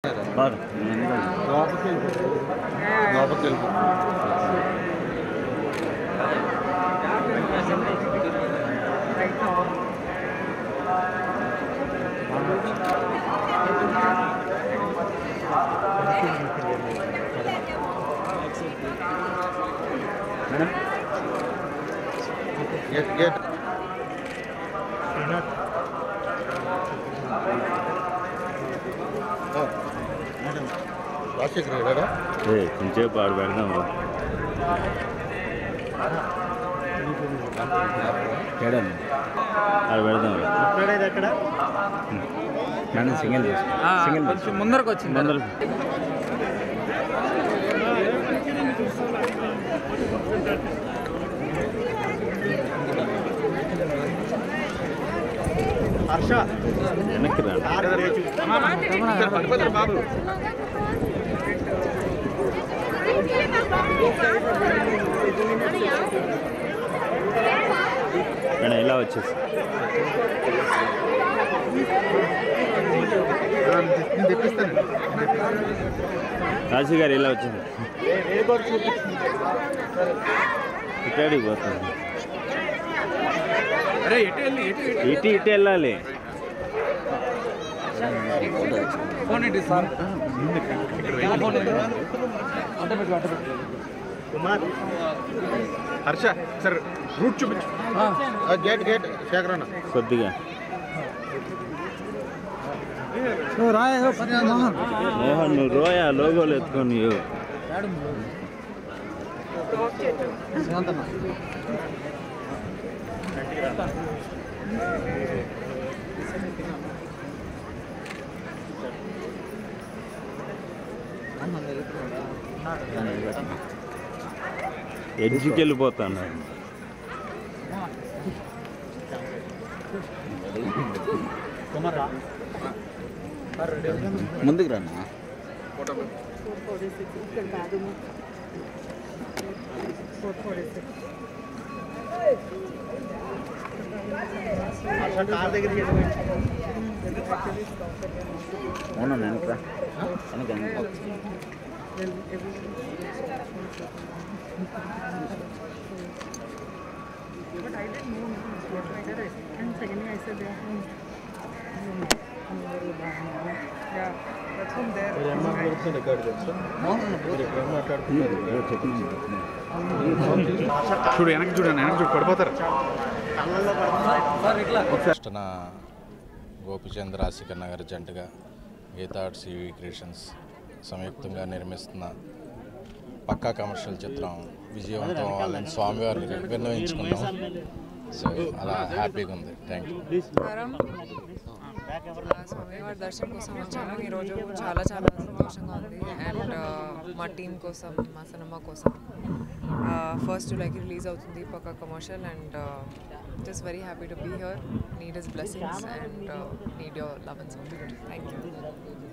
లోపలికి వెళ్ళిపో లోపలికి వెళ్ళిపో గేట్ గేట్ రాజశేఖర్ గారా ఏ కొంచెంసేపు ఆడు పెడదాం ఏడన్నా ఆడు పెడదాం నన్ను సింగిల్ చేసి సింగిల్ కొంచెం ముందరకు వచ్చింది ముందర వెనక్కి రా మేడం ఇలా వచ్చేసి నేను తెప్పిస్తాను రాజు గారు ఇలా వచ్చింది ఇక్కడికి పోతుంది అరే ఎటు వెళ్ళి ఎటు ఎటు? ఇటు ఇటు వెళ్ళాలి ఫోన్ ఏంటి సార్ ఫోన్ ఏంటి? అంట పెట్టు అంట పెట్టు హర్ష సార్ రూట్ చూపించు గేట్ గేట్ శేఖర్ అన్న కొద్దిగా మోహన్ నువ్వు రోయా లోగోలు ఎత్తుకొని ఇవ్వు. ఎడ్జ్కి వెళ్ళిపోతాను ముందుకు రండి అవునా వెనకరా వెనక వెనక చూడు వెనక్కి చూడండి వెనక్కి చూడు పడిపోతారు కృష్ణ గోపిచంద్ రాశికర్ నగర్ జంటగా గీతా ఆర్ట్ సివి క్రియేషన్స్ సంయుక్తంగా నిర్మిస్తున్న పక్కా కమర్షియల్ చిత్రం విజయవంతం అవ్వాలని స్వామివారిని విన్నవించుకున్నాం సో అలా హ్యాపీగా ఉంది థ్యాంక్ యూ నమస్కారం ఆ, స్వామివారి దర్శనం కోసం వచ్చాను ఈరోజు చాలా చాలా సంతోషంగా ఉంది అండ్ మా టీం కోసం మా సినిమా కోసం ఫస్ట్ జూలైకి రిలీజ్ అవుతుంది పక్క commercial and just very happy to be here need is blessings and need your love and support thank you